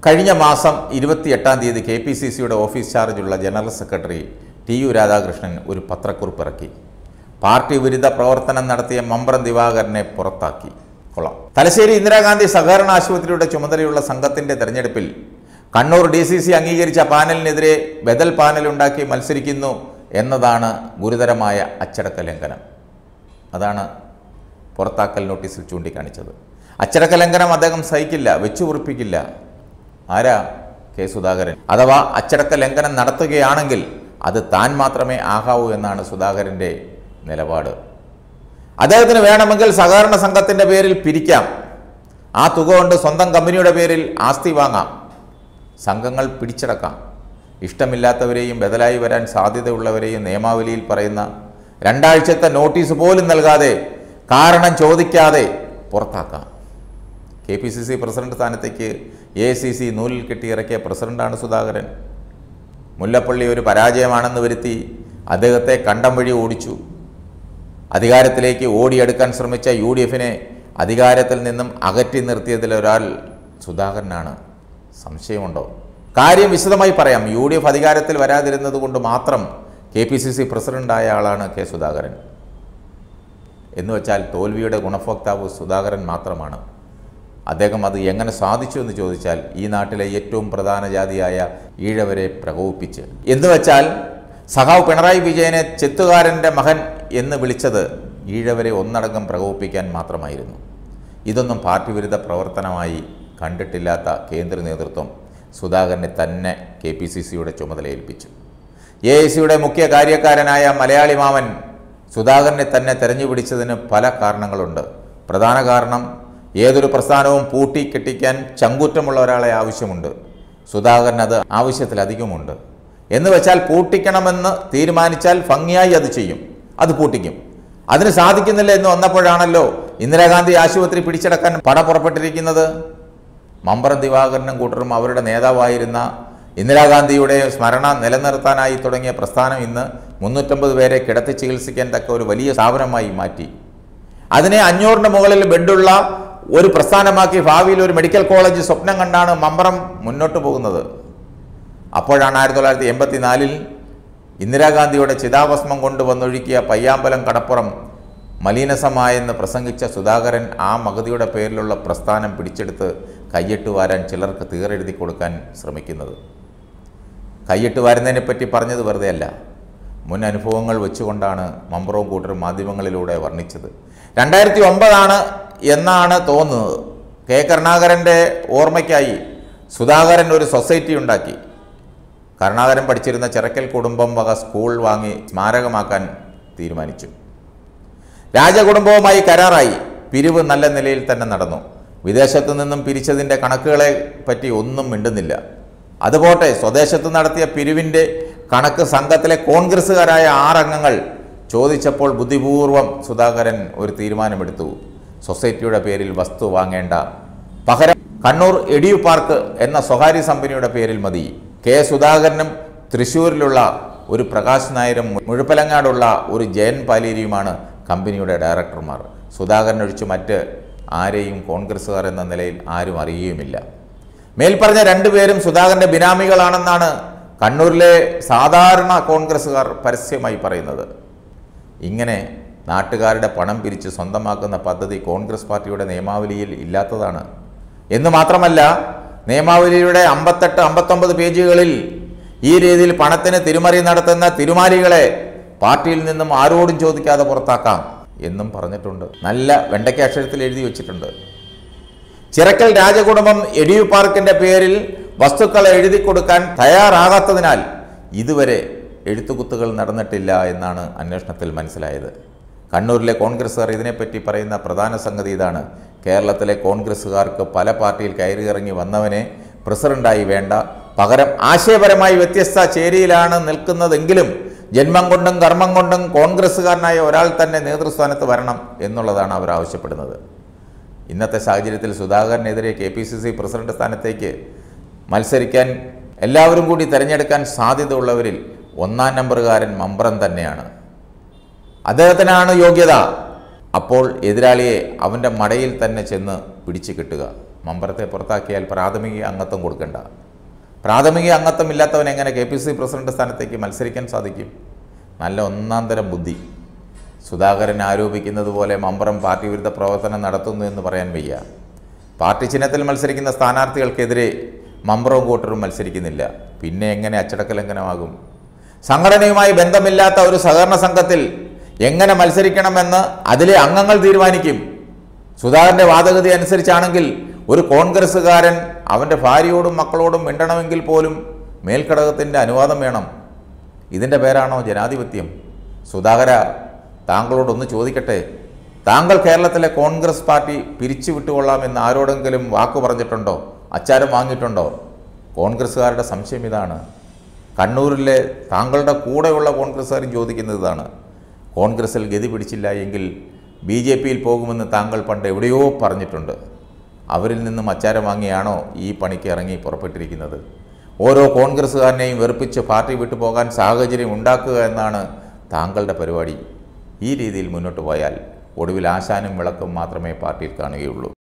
കഴിഞ്ഞ മാസം ഇരുപത്തിയെട്ടാം തീയതി കെ പി സി സിയുടെ ഓഫീസ് ചാർജുള്ള general secretary T U Radhakrishnan ഒരു പത്രക്കുറിപ്പ് ഇറക്കി പാർട്ടി വിരുദ്ധ പ്രവർത്തനം നടത്തിയ മമ്പ്രം ദിവാകരനെ പുറത്താക്കി കൊള്ളാം തലശ്ശേരി ഇന്ദിരാഗാന്ധി സഹകരണ ആശുപത്രിയുടെ ചുമതലയുള്ള സംഘത്തിന്റെ തെരഞ്ഞെടുപ്പിൽ കണ്ണൂർ ഡി സി സി അംഗീകരിച്ച പാനലിനെതിരെ ബദൽ പാനലുണ്ടാക്കി മത്സരിക്കുന്നു എന്നതാണ് ഗുരുതരമായ അച്ചടക്ക ലംഘനം അതാണ് പുറത്താക്കൽ നോട്ടീസിൽ ചൂണ്ടിക്കാണിച്ചത് അച്ചടക്ക ലംഘനം അദ്ദേഹം സഹിക്കില്ല വെച്ചു ഉറപ്പിക്കില്ല ആരാ കെ സുധാകരൻ അഥവാ അച്ചടക്ക ലംഘനം നടത്തുകയാണെങ്കിൽ അത് താൻ മാത്രമേ ആകാവൂ എന്നാണ് സുധാകരൻ്റെ നിലപാട് അദ്ദേഹത്തിന് വേണമെങ്കിൽ സഹകരണ സംഘത്തിൻ്റെ പേരിൽ പിരിക്കാം ആ തുക കൊണ്ട് സ്വന്തം കമ്പനിയുടെ പേരിൽ ആസ്തി വാങ്ങാം സംഘങ്ങൾ പിടിച്ചടക്കാം ഇഷ്ടമില്ലാത്തവരെയും ബദലായി വരാൻ സാധ്യതയുള്ളവരെയും നിയമാവലിയിൽ പറയുന്ന രണ്ടാഴ്ചത്തെ നോട്ടീസ് പോലും നൽകാതെ കാരണം ചോദിക്കാതെ പുറത്താക്കാം K P C C president സ്ഥാനത്തേക്ക് എ സി സി നൂലിൽ കെട്ടിയിറക്കിയ പ്രസിഡന്റാണ് സുധാകരൻ മുല്ലപ്പള്ളി ഒരു പരാജയമാണെന്ന് വരുത്തി അദ്ദേഹത്തെ കണ്ടം വഴി ഓടിച്ചു അധികാരത്തിലേക്ക് ഓടിയെടുക്കാൻ ശ്രമിച്ച യു ഡി എഫിനെ അധികാരത്തിൽ നിന്നും അകറ്റി നിർത്തിയതിൽ ഒരാൾ സുധാകരനാണ് സംശയമുണ്ടോ കാര്യം വിശദമായി പറയാം യു ഡി എഫ് അധികാരത്തിൽ വരാതിരുന്നത് കൊണ്ട് മാത്രം കെ പി സി സി പ്രസിഡൻ്റായ ആളാണ് കെ സുധാകരൻ എന്ന് വെച്ചാൽ തോൽവിയുടെ ഗുണഭോക്താവ് സുധാകരൻ മാത്രമാണ് അദ്ദേഹം അത് എങ്ങനെ സാധിച്ചു എന്ന് ചോദിച്ചാൽ ഈ നാട്ടിലെ ഏറ്റവും പ്രധാന ജാതിയായ ഈഴവരെ പ്രകോപിപ്പിച്ച് എന്ന് വെച്ചാൽ സഖാവ് പിണറായി വിജയനെ ചെത്തുകാരൻ്റെ മകൻ എന്ന് വിളിച്ചത് ഈഴവരെ ഒന്നടങ്കം പ്രകോപിപ്പിക്കാൻ മാത്രമായിരുന്നു ഇതൊന്നും പാർട്ടി വിരുദ്ധ പ്രവർത്തനമായി കണ്ടിട്ടില്ലാത്ത കേന്ദ്ര നേതൃത്വം സുധാകരനെ തന്നെ കെ പി സി സിയുടെ ചുമതല ഏൽപ്പിച്ചു എ ഐ സിയുടെ മുഖ്യ കാര്യക്കാരനായ മലയാളി മാമൻ സുധാകരനെ തന്നെ തെരഞ്ഞുപിടിച്ചതിന് പല കാരണങ്ങളുണ്ട് പ്രധാന കാരണം ഏതൊരു പ്രസ്ഥാനവും പൂട്ടി കെട്ടിക്കാൻ ചങ്കൂറ്റമുള്ള ഒരാളെ ആവശ്യമുണ്ട് സുധാകരൻ അത് ആവശ്യത്തിലധികമുണ്ട് എന്ന് വെച്ചാൽ പൂട്ടിക്കണമെന്ന് തീരുമാനിച്ചാൽ ഭംഗിയായി അത് ചെയ്യും അത് പൂട്ടിക്കും അതിന് സാധിക്കുന്നില്ല എന്ന് വന്നപ്പോഴാണല്ലോ ഇന്ദിരാഗാന്ധി ആശുപത്രി പിടിച്ചടക്കാൻ പട പുറപ്പെട്ടിരിക്കുന്നത് മമ്പറം ദിവാകരനും കൂട്ടരും അവരുടെ നേതാവായിരുന്ന ഇന്ദിരാഗാന്ധിയുടെ സ്മരണ നിലനിർത്താനായി തുടങ്ങിയ പ്രസ്ഥാനം ഇന്ന് മുന്നൂറ്റമ്പത് പേരെ കിടത്തി ചികിത്സിക്കാൻ തക്ക ഒരു വലിയ സ്ഥാപനമായി മാറ്റി അതിനെ അഞ്ഞൂറിന് മുകളിൽ ബെഡുള്ള ഒരു പ്രസ്ഥാനമാക്കി ഭാവിയിൽ ഒരു മെഡിക്കൽ കോളേജ് സ്വപ്നം കണ്ടാണ് മമ്പറം മുന്നോട്ട് പോകുന്നത് അപ്പോഴാണ് ആയിരത്തി തൊള്ളായിരത്തി എൺപത്തിനാലിൽ ഇന്ദിരാഗാന്ധിയുടെ ചിതാഭസ്മം കൊണ്ടുവന്നൊഴുക്കിയ പയ്യാമ്പലം കടപ്പുറം മലീനസമായെന്ന് പ്രസംഗിച്ച സുധാകരൻ ആ മഗതിയുടെ പേരിലുള്ള പ്രസ്ഥാനം പിടിച്ചെടുത്ത് കയ്യിട്ട് വാരാൻ ചിലർക്ക് തീറെഴുതി കൊടുക്കാൻ ശ്രമിക്കുന്നത് കയ്യിട്ട് വാരുന്നതിനെ പറ്റി പറഞ്ഞത് വെറുതെ അല്ല മുൻ അനുഭവങ്ങൾ വെച്ചുകൊണ്ടാണ് മമ്പറവും കൂട്ടരും മാധ്യമങ്ങളിലൂടെ വർണ്ണിച്ചത് രണ്ടായിരത്തി ഒമ്പതാണ് എന്നാണ് തോന്നുന്നത് കെ കരുണാകരൻ്റെ ഓർമ്മയ്ക്കായി സുധാകരൻ ഒരു സൊസൈറ്റി ഉണ്ടാക്കി കരുണാകരൻ പഠിച്ചിരുന്ന ചിറക്കൽ കുടുംബം വക സ്കൂൾ വാങ്ങി സ്മാരകമാക്കാൻ തീരുമാനിച്ചു രാജകുടുംബവുമായി കരാറായി പിരിവ് നല്ല നിലയിൽ തന്നെ നടന്നു വിദേശത്തു നിന്നും പിരിച്ചതിൻ്റെ കണക്കുകളെ പറ്റി ഒന്നും മിണ്ടുന്നില്ല അതുപോട്ടെ സ്വദേശത്ത് നടത്തിയ പിരിവിൻ്റെ കണക്ക് സംഘത്തിലെ കോൺഗ്രസ്സുകാരായ ആറംഗങ്ങൾ ചോദിച്ചപ്പോൾ ബുദ്ധിപൂർവം സുധാകരൻ ഒരു തീരുമാനമെടുത്തു സൊസൈറ്റിയുടെ പേരിൽ വസ്തു വാങ്ങേണ്ട പകരം കണ്ണൂർ എഡിയു പാർക്ക് എന്ന സ്വകാര്യ കമ്പനിയുടെ പേരിൽ മതി കെ സുധാകരനും തൃശ്ശൂരിലുള്ള ഒരു പ്രകാശ് നായരും മുഴുപ്പലങ്ങാടുള്ള ഒരു ജയൻ പാലേരിയുമാണ് കമ്പനിയുടെ ഡയറക്ടർമാർ സുധാകരൻ ഒഴിച്ച് മറ്റ് ആരെയും കോൺഗ്രസ്സുകാർ എന്ന നിലയിൽ ആരും അറിയുകയുമില്ല മേൽപ്പറഞ്ഞ രണ്ടുപേരും സുധാകരന്റെ ബിനാമികളാണെന്നാണ് കണ്ണൂരിലെ സാധാരണ കോൺഗ്രസ്സുകാർ പരസ്യമായി പറയുന്നത് ഇങ്ങനെ നാട്ടുകാരുടെ പണം പിരിച്ച് സ്വന്തമാക്കുന്ന പദ്ധതി കോൺഗ്രസ് പാർട്ടിയുടെ നിയമാവലിയിൽ ഇല്ലാത്തതാണ് എന്ന് മാത്രമല്ല നിയമാവലിയുടെ അമ്പത്തെട്ട് അമ്പത്തൊമ്പത് പേജുകളിൽ ഈ രീതിയിൽ പണത്തിന് തിരുമറി നടത്തുന്ന തിരുമാലികളെ പാർട്ടിയിൽ നിന്നും ആരോടും ചോദിക്കാതെ പുറത്താക്കാം എന്നും പറഞ്ഞിട്ടുണ്ട് നല്ല വെണ്ടയ്ക്ക അക്ഷരത്തിൽ എഴുതി വെച്ചിട്ടുണ്ട് ചിറക്കൽ രാജകുടുംബം എഡിയു പാർക്കിന്റെ പേരിൽ വസ്തുക്കൾ എഴുതി കൊടുക്കാൻ തയ്യാറാകാത്തതിനാൽ ഇതുവരെ എഴുത്തുകുത്തുകൾ നടന്നിട്ടില്ല എന്നാണ് അന്വേഷണത്തിൽ മനസ്സിലായത് കണ്ണൂരിലെ കോൺഗ്രസ്സുകാർ ഇതിനെപ്പറ്റി പറയുന്ന പ്രധാന സംഗതി ഇതാണ് കേരളത്തിലെ കോൺഗ്രസ്സുകാർക്ക് പല പാർട്ടിയിൽ കയറിയിറങ്ങി വന്നവനെ പ്രസിഡന്റായി വേണ്ട പകരം ആശയപരമായി വ്യത്യസ്ത ചേരിയിലാണ് നിൽക്കുന്നതെങ്കിലും ജന്മം കൊണ്ടും കർമ്മം കൊണ്ടും കോൺഗ്രസ്സുകാരനായ ഒരാൾ തന്നെ നേതൃസ്ഥാനത്ത് വരണം എന്നുള്ളതാണ് അവർ ആവശ്യപ്പെടുന്നത് ഇന്നത്തെ സാഹചര്യത്തിൽ സുധാകരനെതിരെ K P C C president സ്ഥാനത്തേക്ക് മത്സരിക്കാൻ എല്ലാവരും കൂടി തിരഞ്ഞെടുക്കാൻ സാധ്യതയുള്ളവരിൽ ഒന്നാം നമ്പറുകാരൻ മമ്പ്രം തന്നെയാണ് അദ്ദേഹത്തിനാണ് യോഗ്യത അപ്പോൾ എതിരാളിയെ അവൻ്റെ മടയിൽ തന്നെ ചെന്ന് പിടിച്ചു കിട്ടുക മമ്പറത്തെ പുറത്താക്കിയാൽ പ്രാഥമിക അംഗത്വം കൊടുക്കണ്ട പ്രാഥമിക അംഗത്വം ഇല്ലാത്തവൻ എങ്ങനെ കെ പി സി പ്രസിഡന്റ് സ്ഥാനത്തേക്ക് മത്സരിക്കാൻ സാധിക്കും നല്ല ഒന്നാം തരം ബുദ്ധി സുധാകരൻ ആരോപിക്കുന്നത് പോലെ മമ്പറം പാർട്ടി വിരുദ്ധ പ്രവർത്തനം നടത്തുന്നു എന്ന് പറയാൻ വയ്യ പാർട്ടി ചിഹ്നത്തിൽ മത്സരിക്കുന്ന സ്ഥാനാർത്ഥികൾക്കെതിരെ മമ്പറവും കൂട്ടരും മത്സരിക്കുന്നില്ല പിന്നെ എങ്ങനെ അച്ചടക്ക ലംഘനമാകും സംഘടനയുമായി ബന്ധമില്ലാത്ത ഒരു സഹകരണ സംഘത്തിൽ എങ്ങനെ മത്സരിക്കണമെന്ന് അതിലെ അംഗങ്ങൾ തീരുമാനിക്കും സുധാകരൻ്റെ വാദഗതി അനുസരിച്ചാണെങ്കിൽ ഒരു കോൺഗ്രസ്സുകാരൻ അവൻ്റെ ഭാര്യയോടും മക്കളോടും മിണ്ടണമെങ്കിൽ പോലും മേൽഘടകത്തിൻ്റെ അനുവാദം വേണം ഇതിൻ്റെ പേരാണോ ജനാധിപത്യം സുധാകര താങ്കളോടൊന്ന് ചോദിക്കട്ടെ താങ്കൾ കേരളത്തിലെ കോൺഗ്രസ് പാർട്ടി പിരിച്ചു വിട്ടുകൊള്ളാമെന്ന് ആരോടെങ്കിലും വാക്കു പറഞ്ഞിട്ടുണ്ടോ അച്ചാരം വാങ്ങിയിട്ടുണ്ടോ കോൺഗ്രസ്സുകാരുടെ സംശയം ഇതാണ് കണ്ണൂരിലെ താങ്കളുടെ കൂടെയുള്ള കോൺഗ്രസ്സുകാരും ചോദിക്കുന്നത് ഇതാണ് കോൺഗ്രസിൽ ഗതി പിടിച്ചില്ല എങ്കിൽ ബി ജെ പിയിൽ പോകുമെന്ന് താങ്കൾ പണ്ട് എവിടെയോ പറഞ്ഞിട്ടുണ്ട് അവരിൽ നിന്നും അച്ചാരം വാങ്ങിയാണോ ഈ പണിക്ക് ഇറങ്ങി പുറപ്പെട്ടിരിക്കുന്നത് ഓരോ കോൺഗ്രസ്സുകാരനെയും വെറുപ്പിച്ച് പാർട്ടി വിട്ടു പോകാൻ സാഹചര്യം ഉണ്ടാക്കുക എന്നാണ് താങ്കളുടെ പരിപാടി ഈ രീതിയിൽ മുന്നോട്ട് പോയാൽ ഒടുവിൽ ആശാനും വിളക്കും മാത്രമേ പാർട്ടിയിൽ കാണുകയുള്ളൂ